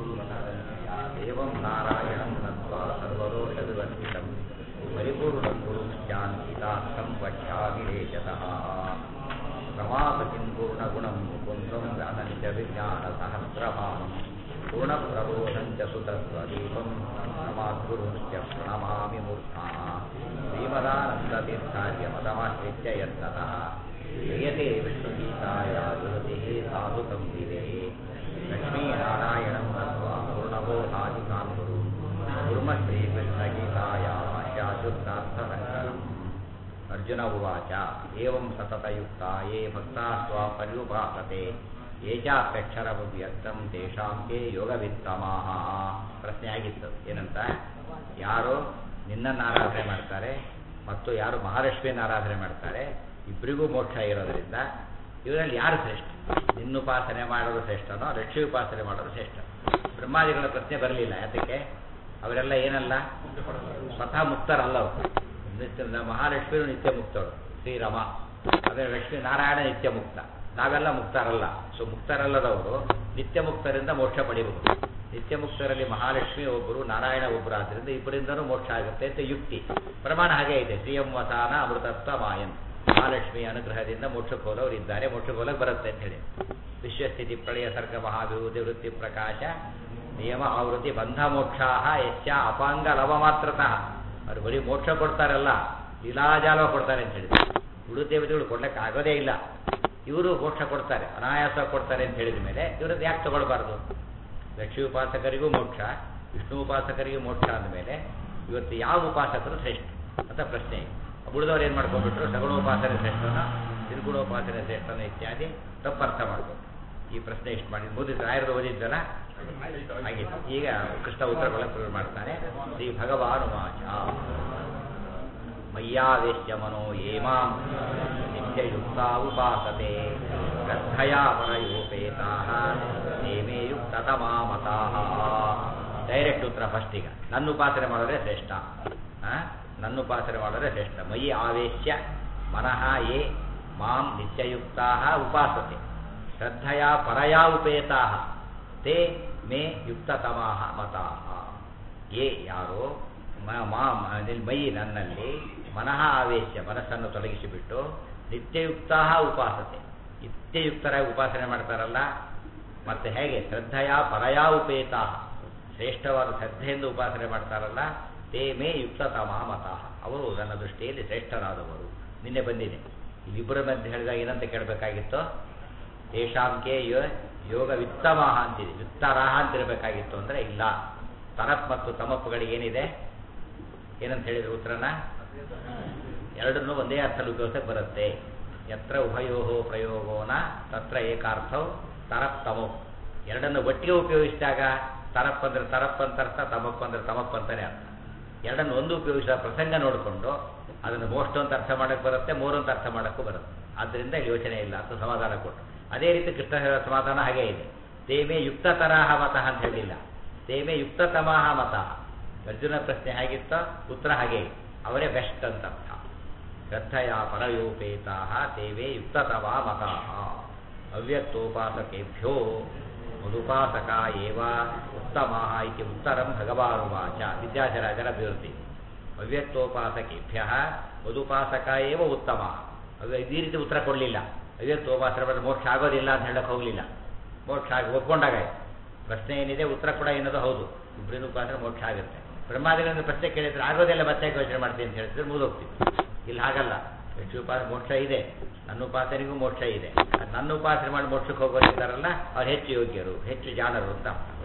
एवं नारायणं नत्वा सर्वदोषविवर्जितं परिपूर्णं गुरुश्चान्तितार्थं वक्ष्यामि लेशतः रमापतिं पूर्णगुणं मुकुन्दं व्यानञ्च विज्ञानसहस्रभावं पूर्णप्रबोधं च सुतत्वदीपं नमाद्गुरुश्च प्रणमामि मूर्धा श्रीमदानन्दतीर्थार्यमतमाश्रित्य यत्नतः क्रियते विष्णुगीताया गुरुतिः साधुकं विदे लक्ष्मीनारायणं नत्वा पूर्णबोधादिकां गुरु कुर्म श्रीकृष्णगीताया शाश्वतार्थसङ्करम् अर्जुन उवाच एवं सततयुक्ता ये भक्ताः स्वा पर्युपासते ये ಚಾಪ್ಯಕ್ಷರವ್ಯಕ್ತಂ ತೇಷಾಂ ಕೆ ಯೋಗವಿತ್ತಮಾಹ ಪ್ರಶ್ನೆ ಆಗಿತ್ತು ಏನಂತ ಯಾರು ನಿನ್ನನ್ನು ಆರಾಧನೆ ಮಾಡ್ತಾರೆ ಮತ್ತು ಯಾರು ಮಹಾಲಕ್ಷ್ಮಿಯನ್ನು ಆರಾಧನೆ ಮಾಡ್ತಾರೆ ಇಬ್ಬರಿಗೂ ಮೋಕ್ಷ ಇರೋದರಿಂದ ಇವರಲ್ಲಿ ಯಾರು ಶ್ರೇಷ್ಠ ನಿನ್ನುಪಾಸನೆ ಮಾಡೋದು ಶ್ರೇಷ್ಠನೋ ಲಕ್ಷ್ಮಿ ಉಪಾಸನೆ ಮಾಡೋದು ಶ್ರೇಷ್ಠ ಬ್ರಹ್ಮಾದಿಗಳ ಪ್ರಶ್ನೆ ಬರಲಿಲ್ಲ ಯಾತಕ್ಕೆ ಅವರೆಲ್ಲ ಏನಲ್ಲ ಸ್ವತಃ ಮುಕ್ತರಲ್ಲ ಅವರು ನಿತ್ಯ ಮಹಾಲಕ್ಷ್ಮಿಯು ನಿತ್ಯ ಮುಕ್ತಳು ಶ್ರೀರಾಮ ಅದೇ ಲಕ್ಷ್ಮೀ ನಾರಾಯಣ ನಿತ್ಯ ಮುಕ್ತ ನಾವೆಲ್ಲ ಮುಕ್ತರಲ್ಲ ಸೊ ಮುಕ್ತರಲ್ಲದವರು ನಿತ್ಯ ಮುಕ್ತರಿಂದ ಮೋಕ್ಷ ಪಡೆಯಬಹುದು ನಿತ್ಯ ಮುಕ್ತರಲ್ಲಿ ಮಹಾಲಕ್ಷ್ಮಿ ಒಬ್ಬರು ನಾರಾಯಣ ಒಬ್ಬರು ಆದ್ದರಿಂದ ಇಬ್ಬರಿಂದನೂ ಮೋಕ್ಷ ಆಗುತ್ತೆ ಅಂತ ಯುಕ್ತಿ ಪ್ರಮಾಣ ಹಾಗೆ ಇದೆ ಶ್ರೀಯಂ ವಸಾನ ಅಮೃತತ್ವ ಮಾಯನ್ ಮಹಾಲಕ್ಷ್ಮಿಯ ಅನುಗ್ರಹದಿಂದ ಮೋಕ್ಷಕ್ಕೆ ಹೋದವರು ಇದ್ದಾರೆ ಮೋಕ್ಷಕ್ಕೆ ಹೋಲಕ್ಕೆ ಬರುತ್ತೆ ಅಂತ ಹೇಳಿ ವಿಶ್ವಸ್ಥಿತಿ ಪ್ರಳಯ ಸರ್ಗ ಮಹಾವಿಭೂತಿ ವೃತ್ತಿ ಪ್ರಕಾಶ ನಿಯಮ ಆವೃತ್ತಿ ಬಂಧ ಮೋಕ್ಷಾಹ ಯಶ್ಚ ಅಪಾಂಗ ಲವ ಮಾತ್ರತಃ ಅವ್ರು ಬರೀ ಮೋಕ್ಷ ಕೊಡ್ತಾರಲ್ಲ ಲೀಲಾಜಾಲ ಕೊಡ್ತಾರೆ ಅಂತ ಹೇಳಿದ್ರು ಉಳು ದೇವತೆಗಳು ಕೊಡ್ಲಿಕ್ಕೆ ಆಗೋದೇ ಇಲ್ಲ ಇವರು ಮೋಕ್ಷ ಕೊಡ್ತಾರೆ ಅನಾಯಾಸ ಕೊಡ್ತಾರೆ ಅಂತ ಹೇಳಿದ ಮೇಲೆ ಇವ್ರದ್ದು ಯಾಕೆ ತಗೊಳ್ಬಾರ್ದು ಲಕ್ಷ್ಮೀ ಉಪಾಸಕರಿಗೂ ಮೋಕ್ಷ ವಿಷ್ಣು ಉಪಾಸಕರಿಗೂ ಮೋಕ್ಷ ಅಂದಮೇಲೆ ಇವತ್ತು ಯಾವ ಉಪಾಸಕರು ಶ್ರೇಷ್ಠ ಅಂತ ಪ್ರಶ್ನೆ ಉಳಿದವ್ರು ಏನು ಮಾಡ್ಕೊಂಡ್ಬಿಟ್ರು ಸಗುಣೋಪಾಸನೆ ಶ್ರೇಷ್ಠನ ನಿರ್ಗುಣೋಪಾಸನೆ ಶ್ರೇಷ್ಠನ ಇತ್ಯಾದಿ ತಪ್ಪರ್ಥ ಮಾಡ್ಕೊಂಡು ಈ ಪ್ರಶ್ನೆ ಇಷ್ಟು ಮಾಡಿ ಮುದಿದ್ದು ಆಯುರ್ವೇದ ಓದಿದ್ದಲ್ಲ ಆಗಿತ್ತು ಈಗ ಕೃಷ್ಣ ಉತ್ತರಗಳನ್ನು ಪ್ರಯೋಗ ಮಾಡ್ತಾನೆ ಶ್ರೀ ಭಗವಾನುವಾಚ ಮಯ್ಯಾವೇಶ್ಯ ಮನೋ ಏಮಾಂ ನಿತ್ಯಯುಕ್ತ ಉಪಾಸತೆ ಗರ್ಭಯಾ ಪರಯೋಪೇತಾ ನೇಮೇ ಯುಕ್ತತಮಾ ಮತಾಃ ಡೈರೆಕ್ಟ್ ಉತ್ತರ ಫಸ್ಟ್ ಈಗ ನನ್ನ ಉಪಾಸನೆ ಮಾಡಿದ್ರೆ ಶ್ರೇಷ್ಠ ನನ್ನ ಉಪಾಸನೆ ಮಾಡಿದ್ರೆ ಶ್ರೇಷ್ಠ ಮಯಿ ಆವೇಶ್ಯ ಮನಃ ಯೇ ಮಾಂ ನಿತ್ಯಯುಕ್ತಾ ಉಪಾಸತೆ ಶ್ರದ್ಧೆಯ ಪರಯಾ ಉಪೇತಾ ತೇ ಮೇ ಯುಕ್ತತಮಾ ಮತಾಃ ಯೇ ಯಾರೋ ಮಾಂ ಮಯಿ ನನ್ನಲ್ಲಿ ಮನಃ ಆವೇಶ್ಯ ಮನಸ್ಸನ್ನು ತೊಲಗಿಸಿಬಿಟ್ಟು ನಿತ್ಯಯುಕ್ತ ಉಪಾಸತೆ ನಿತ್ಯಯುಕ್ತರಾಗಿ ಉಪಾಸನೆ ಮಾಡ್ತಾರಲ್ಲ ಮತ್ತೆ ಹೇಗೆ ಶ್ರದ್ಧೆಯ ಪರಯಾ ಉಪೇತಾ ಶ್ರೇಷ್ಠವಾದ ಶ್ರದ್ಧೆಯಿಂದ ಉಪಾಸನೆ ಮಾಡ್ತಾರಲ್ಲ ತೇ ಮೇ ಯುಕ್ತತಮ ಮತಃ ಅವರು ನನ್ನ ದೃಷ್ಟಿಯಲ್ಲಿ ಶ್ರೇಷ್ಠರಾದವರು ನಿನ್ನೆ ಬಂದಿದೆ ಇಲ್ಲಿಬ್ಬರ ಮಧ್ಯೆ ಹೇಳಿದಾಗ ಏನಂತ ಕೇಳಬೇಕಾಗಿತ್ತು ತೇಷಾಂಕೆ ಯೋಗ ವಿತ್ತಮಃ ಅಂತಿದೆ ವಿತ್ತರಾಹ ಅಂತಿರಬೇಕಾಗಿತ್ತು ಅಂದರೆ ಇಲ್ಲ ತರಪ್ ಮತ್ತು ತಮಪ್ಪುಗಳಿಗೆ ಏನಿದೆ ಏನಂತ ಹೇಳಿದ್ರು ಉತ್ತರನ ಎರಡನ್ನೂ ಒಂದೇ ಅರ್ಥದಲ್ಲಿ ಉಪಯೋಗಿಸಕ್ಕೆ ಬರುತ್ತೆ ಯತ್ರ ಉಭಯೋ ಪ್ರಯೋಗೋನ ತತ್ರ ಏಕಾರ್ಥವು ತರಪ್ ತಮೋ ಎರಡನ್ನು ಒಟ್ಟಿಗೆ ಉಪಯೋಗಿಸಿದಾಗ ತರಪ್ ಅಂದ್ರೆ ತರಪ್ ಅಂತ ಅರ್ಥ ತಮಪ್ ಅಂದ್ರೆ ತಮಪ್ ಅಂತಾನೆ ಅರ್ಥ ಎರಡನ್ನು ಒಂದು ಉಪಯೋಗಿಸಿದ ಪ್ರಸಂಗ ನೋಡಿಕೊಂಡು ಅದನ್ನು ಮೋಸ್ಟ್ ಅಂತ ಅರ್ಥ ಮಾಡಕ್ಕೆ ಬರುತ್ತೆ ಮೂರು ಅಂತ ಅರ್ಥ ಮಾಡೋಕ್ಕೂ ಬರುತ್ತೆ ಆದ್ದರಿಂದ ಯೋಚನೆ ಇಲ್ಲ ಅಂತ ಸಮಾಧಾನ ಕೊಟ್ಟು ಅದೇ ರೀತಿ ಕೃಷ್ಣ ಹೇಳೋ ಸಮಾಧಾನ ಹಾಗೇ ಇದೆ ತೇಮೇ ಯುಕ್ತ ತರಹ ಮತಃ ಅಂತ ಹೇಳಿಲ್ಲ ತೇಮೇ ಯುಕ್ತ ತಮಃ ಮತಃ ಅರ್ಜುನ ಪ್ರಶ್ನೆ ಹೇಗಿತ್ತೋ ಉತ್ತರ ಹಾಗೆ ಅವರೇ ಬೆಸ್ಟ್ ಅಂತ ಅರ್ಥ ಶ್ರದ್ಧೆಯ ಪರಯೋಪೇತಾ ತೇವೇ ಯುಕ್ತತವಾ ಮತಾ ಅವ್ಯಕ್ತೋಪಾಸಕೇಭ್ಯೋ ಮದುಪಾಸಕ ಏವ ಉತ್ತಮ ಇತಿ ಉತ್ತರಂ ಭಗವಾನುವಾಚ ವಿದ್ಯಾಧರಾಜರ ಅಭಿವೃದ್ಧಿ ಅವ್ಯಕ್ತೋಪಾಸಕೇಭ್ಯ ಮದುಪಾಸಕ ಏವ ಉತ್ತಮ ಅದು ಈ ರೀತಿ ಉತ್ತರ ಕೊಡಲಿಲ್ಲ ಅವ್ಯಕ್ತೋಪಾಸನೆ ಮಾಡಿದ್ರೆ ಮೋಕ್ಷ ಆಗೋದಿಲ್ಲ ಅಂತ ಹೇಳಕ್ಕೆ ಹೋಗಲಿಲ್ಲ ಮೋಕ್ಷ ಆಗಿ ಒಪ್ಕೊಂಡಾಗ ಪ್ರಶ್ನೆ ಏನಿದೆ ಉತ್ತರ ಕೂಡ ಏನದು ಹೌದು ಇಬ್ಬರಿಂದ ಉಪಾಸನೆ ಮೋಕ್ಷ ಆಗುತ್ತೆ ಬ್ರಹ್ಮಾದಿಗಳಿಂದ ಪ್ರಶ್ನೆ ಕೇಳಿದ್ರೆ ಆಗೋದೆಲ್ಲ ಮತ್ತೆ ಯೋಚನೆ ಮಾಡ್ತೀನಿ ಅಂತ ಹೇಳಿದ್ರೆ ಮುಗಿದೋಗ್ತಿತ್ತು ಇಲ್ಲಿ ಹಾಗಲ್ಲ ಹೆಚ್ಚು ಉಪಾಸನೆ ಮೋಕ್ಷ ಇದೆ ನನ್ನ ಉಪಾಸನೆಗೂ ಮೋಕ್ಷ ಇದೆ ನನ್ನ ಉಪಾಸನೆ ಮಾಡಿ ಮೋಕ್ಷಕ್ಕೆ ಹೋಗೋರಿದ್ದಾರಲ್ಲ ಅವ್ರು ಹೆಚ್ಚು ಯೋಗ್ಯರು ಹೆಚ್ಚು ಜಾಣರು ಅಂತ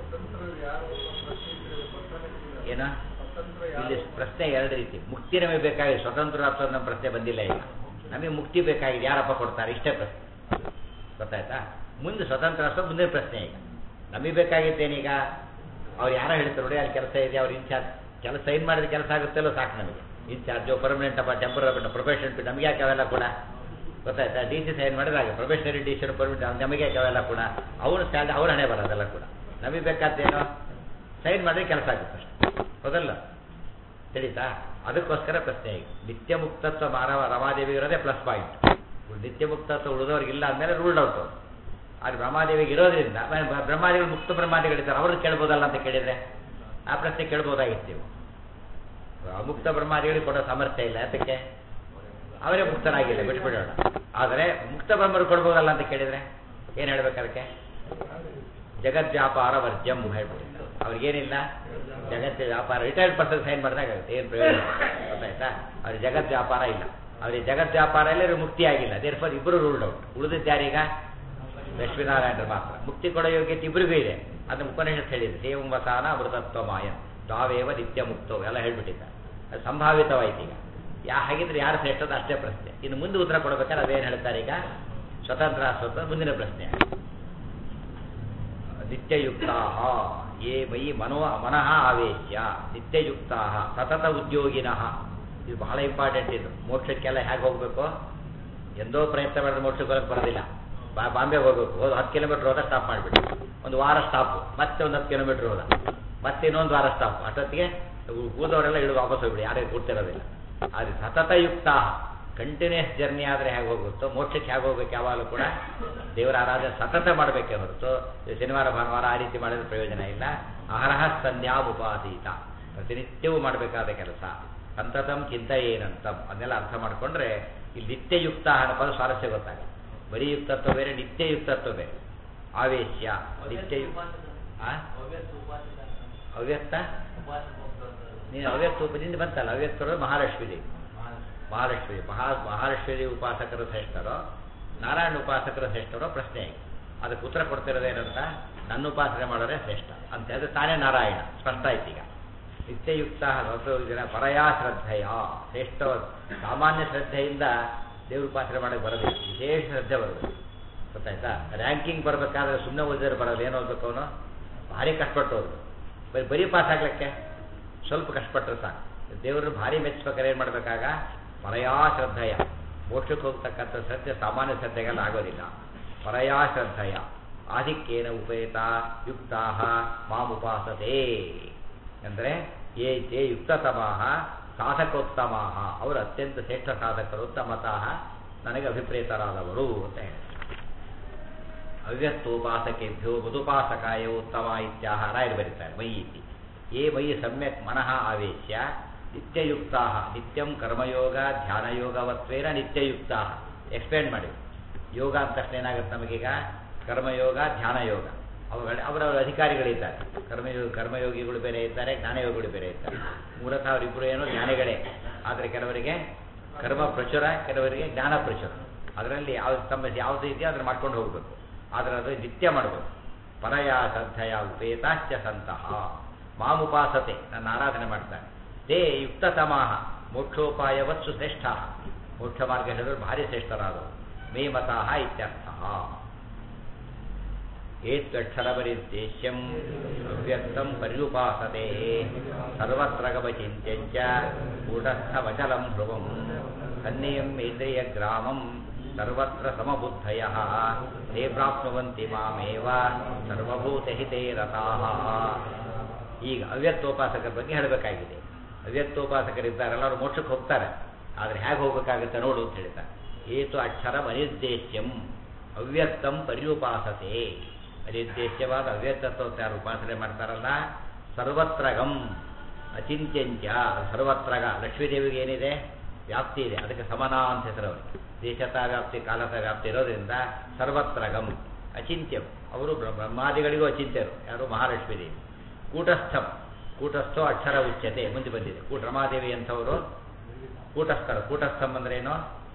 ಏನ ಇಲ್ಲಿ ಪ್ರಶ್ನೆ ಎರಡು ರೀತಿ ಮುಕ್ತಿ ನಮಗೆ ಬೇಕಾಗಿದೆ ಸ್ವತಂತ್ರ ಅಥವಾ ನಮ್ಮ ಪ್ರಶ್ನೆ ಬಂದಿಲ್ಲ ಈಗ ನಮಗೆ ಮುಕ್ತಿ ಬೇಕಾಗಿದೆ ಯಾರಪ್ಪ ಕೊಡ್ತಾರೆ ಇಷ್ಟೇ ಪ್ರಶ್ನೆ ಗೊತ್ತಾಯ್ತಾ ಮುಂದೆ ಸ್ವತಂತ್ರ ಅಥವಾ ಮುಂದಿನ ಪ್ರಶ್ನೆ ಈಗ ನಮಗೆ ಬೇಕಾಗಿದ್ದೇನೀಗ ಅವ್ರು ಯಾರೋ ಹೇಳ್ತಾರೆ ನೋಡಿ ಅಲ್ಲಿ ಕೆಲಸ ಇದೆ ಅವ್ರು ಇನ್ಚಾರ್ಜ್ ಕೆಲಸ ಸೈನ್ ಮಾಡಿದ ಕೆಲಸ ಆಗುತ್ತಲ್ಲೋ ಸಾಕು ನಮಗೆ ಇನ್ಚಾರ್ಜು ಪರ್ಮನೆಂಟ್ ಅಪ್ಪ ಟೆಂಪರರಿ ಪ್ರೊಫೆಷನ್ ನಮಗೆ ಯಾಕೆ ಅವೆಲ್ಲ ಕೂಡ ಗೊತ್ತಾಯ್ತಾ ಡಿ ಸಿ ಸೈನ್ ಮಾಡಿದಾಗ ಪ್ರೊಫೆಷನರಿ ಡಿ ಸಿ ಪರ್ಮಿಟ್ ನಮಗೆ ಯಾಕೆ ಅವೆಲ್ಲ ಕೂಡ ಅವ್ರ ಸ್ಯಾಲ್ರಿ ಅವ್ರ ಹಣೆ ಬರೋದೆಲ್ಲ ಕೂಡ ನಮಗೆ ಬೇಕಾದ್ದೇನೋ ಸೈನ್ ಮಾಡಿದ್ರೆ ಕೆಲಸ ಆಗುತ್ತೆ ಅಷ್ಟೇ ಹೌದಲ್ಲ ತಿಳಿತಾ ಅದಕ್ಕೋಸ್ಕರ ಪ್ರಶ್ನೆ ಈಗ ನಿತ್ಯ ಮುಕ್ತತ್ವ ಮಾನವ ರಮಾದೇವಿ ಇರೋದೇ ಪ್ಲಸ್ ಪಾಯಿಂಟ್ ನಿತ್ಯ ಮುಕ್ತತ್ವ ಉಳಿದವ್ರಿಗಿಲ್ಲ ಅಂದಮೇಲೆ ರೂಲ್ಡ್ ಔಟ್ ಆದ್ರೆ ಬ್ರಹ್ಮಾದೇವಿಗೆ ಇರೋದ್ರಿಂದ ಬ- ಬ- ಬ್ರಹ್ಮಾದಿಗಳು ಮುಕ್ತ ಬ್ರಹ್ಮಾದಿಗಳಿದ್ದಾರೆ ಅವ್ರನ್ನ ಕೇಳ್ಬೋದಲ್ಲ ಅಂತ ಕೇಳಿದ್ರೆ ಆ ಪ್ರಶ್ನೆ ಕೇಳ್ಬೋದಾಗಿತ್ತು ನೀವು ಮುಕ್ತ ಬ್ರಹ್ಮಾದಿಗಳಿಗೆ ಕೊಡೋ ಸಾಮರ್ಥ್ಯ ಇಲ್ಲ ಅದಕ್ಕೆ ಅವರೇ ಮುಕ್ತರಾಗಿಲ್ಲ ಬಿಟ್ಬಿಡೋಣ ಆದರೆ ಮುಕ್ತ ಬ್ರಹ್ಮರು ಕೊಡ್ಬೋದಲ್ಲ ಅಂತ ಕೇಳಿದ್ರೆ ಏನು ಹೇಳ್ಬೇಕು ಅದಕ್ಕೆ ಜಗದ್ವ್ಯಾಪಾರ ವರ್ಜಂ ಹೇಳ್ಬಿಟ್ಟು ಅವ್ರಿಗೇನಿಲ್ಲ ಜಗತ್ ವ್ಯಾಪಾರ ರಿಟೈರ್ಡ್ ಪರ್ಸನ್ ಸೈನ್ ಮಾಡಿದಾಗ ಆಗುತ್ತೆ ಏನು ಪ್ರಯೋಜನ ಗೊತ್ತಾಯ್ತಾ ಅವ್ರಿಗೆ ಜಗತ್ ವ್ಯಾಪಾರ ಇಲ್ಲ ಅವ್ರಿಗೆ ಜಗತ್ ವ್ಯಾಪಾರ ಇಲ್ಲ ಇವ್ರಿಗೆ ಮುಕ್ತಿ ಆಗಿಲ್ಲ ದೇರ್ ಫಾರ್ ಇಬ್ಬರು ರೂಲ್ಡ್ ಔಟ್ ಉಳಿದಿದ್ದು ಯಾರೀಗ ಲಕ್ಷ್ಮೀನಾರಾಯಣರು ಮಾತ್ರ ಮುಕ್ತಿ ಕೊಡೋ ಯೋಗ್ಯತೆ ಇಬ್ಬರಿಗೂ ಇದೆ ಅದನ್ನ ಉಪನಿಷತ್ ಹೇಳಿದೆ ಸೇವಂಬಸಾನ ಅಮೃತತ್ವ ಮಾಯ ದ್ವಾವೇವ ನಿತ್ಯ ಮುಕ್ತೋ ಎಲ್ಲ ಹೇಳ್ಬಿಟ್ಟಿದ್ದ ಅದು ಸಂಭಾವಿತವಾಯ್ತು ಈಗ ಯಾ ಹಾಗಿದ್ರೆ ಯಾರು ಶ್ರೇಷ್ಠದ ಅಷ್ಟೇ ಪ್ರಶ್ನೆ ಇನ್ನು ಮುಂದೆ ಉತ್ತರ ಕೊಡ್ಬೇಕಾದ್ರೆ ಅದೇನು ಹೇಳ್ತಾರೆ ಈಗ ಸ್ವತಂತ್ರ ಸ್ವತಂತ್ರ ಮುಂದಿನ ಪ್ರಶ್ನೆ ನಿತ್ಯಯುಕ್ತಾ ಯೇ ಮಯಿ ಮನೋ ಮನಃ ಆವೇಶ್ಯ ನಿತ್ಯಯುಕ್ತಾ ಸತತ ಉದ್ಯೋಗಿನಃ ಇದು ಬಹಳ ಇಂಪಾರ್ಟೆಂಟ್ ಇದು ಮೋಕ್ಷಕ್ಕೆಲ್ಲ ಹೇಗೆ ಹೋಗಬೇಕು ಎಂದೋ ಪ್ರಯತ್ನ ಮಾಡಿದ್ರೆ ಮೋಕ್ಷಕ್ಕೆ ಬರೋಕ್ಕೆ ಬರೋದಿಲ್ಲ ಬಾ ಬಾಂಬೆಗೆ ಹೋಗ್ಬೇಕು ಹೋದ ಹತ್ತು ಕಿಲೋಮೀಟ್ರ್ ಹೋದ ಸ್ಟಾಪ್ ಮಾಡಿಬಿಟ್ಟು ಒಂದು ವಾರ ಸ್ಟಾಪು ಮತ್ತೆ ಒಂದು ಹತ್ತು ಕಿಲೋಮೀಟ್ರ್ ಹೋದ ಮತ್ತೆ ಇನ್ನೊಂದು ವಾರ ಸ್ಟಾಪ್ ಅಷ್ಟೊತ್ತಿಗೆ ಕೂದವರೆಲ್ಲ ಇಳಿದು ವಾಪಸ್ ಹೋಗ್ಬಿಡಿ ಯಾರಿಗೆ ಕೂಡ್ತಿರೋದಿಲ್ಲ ಆದರೆ ಸತತಯುಕ್ತ ಕಂಟಿನ್ಯೂಸ್ ಜರ್ನಿ ಆದರೆ ಹೇಗೆ ಹೋಗುತ್ತೋ ಮೋಕ್ಷಕ್ಕೆ ಹೇಗೆ ಹೋಗ್ಬೇಕು ಯಾವಾಗಲೂ ಕೂಡ ದೇವರ ಆರಾಧನೆ ಸತತ ಮಾಡಬೇಕೇ ಹೊರತು ಈ ಶನಿವಾರ ಭಾನುವಾರ ಆ ರೀತಿ ಮಾಡಿದ್ರೆ ಪ್ರಯೋಜನ ಇಲ್ಲ ಅಹರಹ ಸಂಧ್ಯಾ ಉಪಾಸೀತ ಪ್ರತಿನಿತ್ಯವೂ ಮಾಡಬೇಕಾದ ಕೆಲಸ ಸಂತತಂ ಚಿಂತ ಏನಂತಂ ಅದನ್ನೆಲ್ಲ ಅರ್ಥ ಮಾಡಿಕೊಂಡ್ರೆ ಇಲ್ಲಿ ನಿತ್ಯಯುಕ್ತ ಅನ್ನೋ ಪದ ಸ್ವಾರಸ್ಯ ಗೊತ್ತಾಗುತ್ತೆ ಬರೀ ಯುಕ್ತತ್ವ ಬೇರೆ ನಿತ್ಯಯುಕ್ತತ್ವ ಬೇರೆ ಆವೇಶ್ಯ ನಿತ್ಯಯುಕ್ತ ಆ? ಅವ್ಯಕ್ತ ನೀನು ಅವ್ಯಕ್ತ ಉಪದಿಂದ ಬಂತಲ್ಲ ಅವ್ಯಕ್ತರು ಮಹಾಲಕ್ಷ್ಮೀ ದೇವಿ ಮಹಾಲಕ್ಷ್ಮಿ ಮಹಾ ಮಹಾಲಕ್ಷ್ಮೀ ದೇವಿ ಉಪಾಸಕರು ಶ್ರೇಷ್ಠರೋ ನಾರಾಯಣ ಉಪಾಸಕರು ಶ್ರೇಷ್ಠರೋ ಪ್ರಶ್ನೆ ಆಗಿದೆ ಅದಕ್ಕೆ ಉತ್ತರ ಕೊಡ್ತಿರೋದೇನಂತ ನನ್ನ ಉಪಾಸನೆ ಮಾಡೋದೇ ಶ್ರೇಷ್ಠ ಅಂತ ಹೇಳಿದ್ರೆ ತಾನೇ ನಾರಾಯಣ ಸ್ಪಷ್ಟ ಆಯ್ತು ಈಗ ನಿತ್ಯಯುಕ್ತ ಜನ ಪರಯಾ ಶ್ರದ್ಧೆಯ ಶ್ರೇಷ್ಠ ಸಾಮಾನ್ಯ ಶ್ರದ್ಧೆಯಿಂದ ದೇವ್ರ ಉಪಾಸನೆ ಮಾಡೋಕ್ಕೆ ಬರೋದಿಲ್ಲ ವಿಶೇಷ ಶ್ರದ್ಧೆ ಬರೋದು ಗೊತ್ತಾಯ್ತಾ ರ್ಯಾಂಕಿಂಗ್ ಬರಬೇಕಾದ್ರೆ ಸುಮ್ಮನೆ ಓದಿದ್ರೆ ಬರೋದು ಏನು ಓದ್ಬೇಕು ಅವನು ಭಾರಿ ಕಷ್ಟಪಟ್ಟು ಓದ್ಬೇಕು ಬರೀ ಬರೀ ಪಾಸ್ ಆಗ್ಲಿಕ್ಕೆ ಸ್ವಲ್ಪ ಕಷ್ಟಪಟ್ಟರೆ ಸಾಕು ದೇವರು ಭಾರಿ ಮೆಚ್ಚಬೇಕಾದ್ರೆ ಏನು ಮಾಡಬೇಕಾಗ ಪರಯಾ ಶ್ರದ್ಧೆಯ ಮೋಕ್ಷಕ್ಕೆ ಹೋಗ್ತಕ್ಕಂಥ ಶ್ರದ್ಧೆ ಸಾಮಾನ್ಯ ಶ್ರದ್ಧೆಗೆಲ್ಲ ಆಗೋದಿಲ್ಲ ಪರಯಾ ಶ್ರದ್ಧೆಯ ಆಧಿಕ್ಯೇನ ಉಪೇತ ಯುಕ್ತಾ ಮಾಮುಪಾಸತೆ ಅಂದರೆ ಯೇ ತೇ ಯುಕ್ತತಮಾಹ ಸಾಧಕೋತ್ತಮಾಹ ಅವರು ಅತ್ಯಂತ ಶ್ರೇಷ್ಠ ಸಾಧಕರು ತಮತಃ ನನಗೆ ಅಭಿಪ್ರೇತರಾದವರು ಅಂತ ಹೇಳಿ ಅವ್ಯಕ್ತೋಪಾಸಕೇಭ್ಯೋ ಮಧುಪಾಸಕಾಯ ಉತ್ತಮ ಇತ್ಯಾಹ ರಾಯರು ಬರೀತಾರೆ ಮೈ ಇತಿ ಯೇ ಮೈ ಸಮ್ಯಕ್ ಮನಃ ಆವೇಶ್ಯ ನಿತ್ಯಯುಕ್ತಾ ನಿತ್ಯಂ ಕರ್ಮಯೋಗ ಧ್ಯಾನಯೋಗವತ್ವೇನ ನಿತ್ಯಯುಕ್ತಾ ಎಕ್ಸ್ಪ್ಲೇನ್ ಮಾಡಿ ಯೋಗ ಅಂತ ತಕ್ಷಣ ಏನಾಗುತ್ತೆ ನಮಗೀಗ ಕರ್ಮಯೋಗ ಧ್ಯಾನಯೋಗ ಅವುಗಳ ಅವರವರ ಅಧಿಕಾರಿಗಳಿದ್ದಾರೆ ಕರ್ಮಯೋಗ ಕರ್ಮಯೋಗಿಗಳು ಬೇರೆ ಇದ್ದಾರೆ ಜ್ಞಾನಯೋಗಿಗಳು ಬೇರೆ ಇದ್ದಾರೆ ಮೂಲತಃ ಅವರಿಬ್ಬರು ಏನೋ ಜ್ಞಾನಿಗಳೇ ಆದರೆ ಕೆಲವರಿಗೆ ಕರ್ಮ ಪ್ರಚುರ ಕೆಲವರಿಗೆ ಜ್ಞಾನ ಪ್ರಚುರ ಅದರಲ್ಲಿ ಯಾವ ತಮ್ಮ ಯಾವುದು ಇದೆಯೋ ಅದನ್ನು ಮಾಡ್ಕೊಂಡು ಹೋಗಬೇಕು ಆದರೆ ಅದು ನಿತ್ಯ ಮಾಡಬೇಕು ಪರಯ ಶ್ರದ್ಧೆಯ ಉಪೇತಾಶ್ಚ ಸಂತಹ ಮಾಮುಪಾಸತೆ ನನ್ನ ಆರಾಧನೆ ಮಾಡ್ತಾರೆ ತೇ ಯುಕ್ತತಮಾಹ ಮೋಕ್ಷೋಪಾಯವತ್ಸು ಶ್ರೇಷ್ಠ ಮೋಕ್ಷ ಮಾರ್ಗ ಹೇಳಿದ್ರು ಭಾರಿ ಶ್ರೇಷ್ಠರಾದವು ಮೇ ಮತಾಹ ಇತ್ಯರ್ಥ ಏತ್ವಕ್ಷರಪರಿದ್ದೇಶ್ಯಂ ಅವ್ಯಕ್ತಂ ಪರ್ಯುಪಾಸತೆ ಸರ್ವತ್ರ ಗಮಚಿಂತ್ಯಂಚ ಕೂಟಸ್ಥವಚಲಂ ಧ್ರುವಂ ಸನ್ನಿಯಂ ಇಂದ್ರಿಯಗ್ರಾಮಂ ಸರ್ವತ್ರ ಸಮಬುದ್ಧಯ ತೇ ಪ್ರಾಪ್ನುವಂತಿ ಮಾಮೇವ ಸರ್ವಭೂತಹಿತೇ ರತಾಃ ಈಗ ಅವ್ಯಕ್ತೋಪಾಸಕರ ಬಗ್ಗೆ ಹೇಳಬೇಕಾಗಿದೆ ಅವ್ಯಕ್ತೋಪಾಸಕರಿದ್ದಾರಲ್ಲ ಅವರು ಮೋಕ್ಷಕ್ಕೆ ಹೋಗ್ತಾರೆ ಆದರೆ ಹೇಗೆ ಹೋಗಬೇಕಾಗುತ್ತೆ ನೋಡು ಅಂತ ಹೇಳ್ತಾರೆ ಏತು ಅಕ್ಷರ ಅನಿರ್ದೇಶ್ಯಂ ಅವ್ಯಕ್ತಂ ಪರ್ಯುಪಾಸತೆ ಅನಿರ್ದೇಶ್ಯವಾದ ಅವ್ಯಕ್ತತ್ವ ಯಾರು ಉಪಾಸನೆ ಮಾಡ್ತಾರಲ್ಲ ಸರ್ವತ್ರಗಂ ಅಚಿಂತ್ಯಂಚ ಸರ್ವತ್ರಗ ಲಕ್ಷ್ಮೀದೇವಿಗೆ ಏನಿದೆ ವ್ಯಾಪ್ತಿ ಇದೆ ಅದಕ್ಕೆ ಸಮನ ಅಂತ ಹೆಸರು ಅವರಿಗೆ ದೇಶತ ವ್ಯಾಪ್ತಿ ಕಾಲತ ವ್ಯಾಪ್ತಿ ಇರೋದ್ರಿಂದ ಸರ್ವತ್ರಗಂ ಅಚಿಂತ್ಯಂ ಅವರು ಬ್ರಹ್ಮಾದಿಗಳಿಗೂ ಅಚಿಂತ್ಯರು ಯಾರು ಮಹಾಲಕ್ಷ್ಮೀ ದೇವಿ ಕೂಟಸ್ಥಂ ಕೂಟಸ್ಥೋ ಅಕ್ಷರ ಉಚ್ಯತೆ ಮುಂದೆ ಬಂದಿದೆ ಕೂಟ ರಮಾದೇವಿ ಅಂಥವರು ಕೂಟಸ್ಥರು ಕೂಟಸ್ಥಂ ಅಂದ್ರೇನು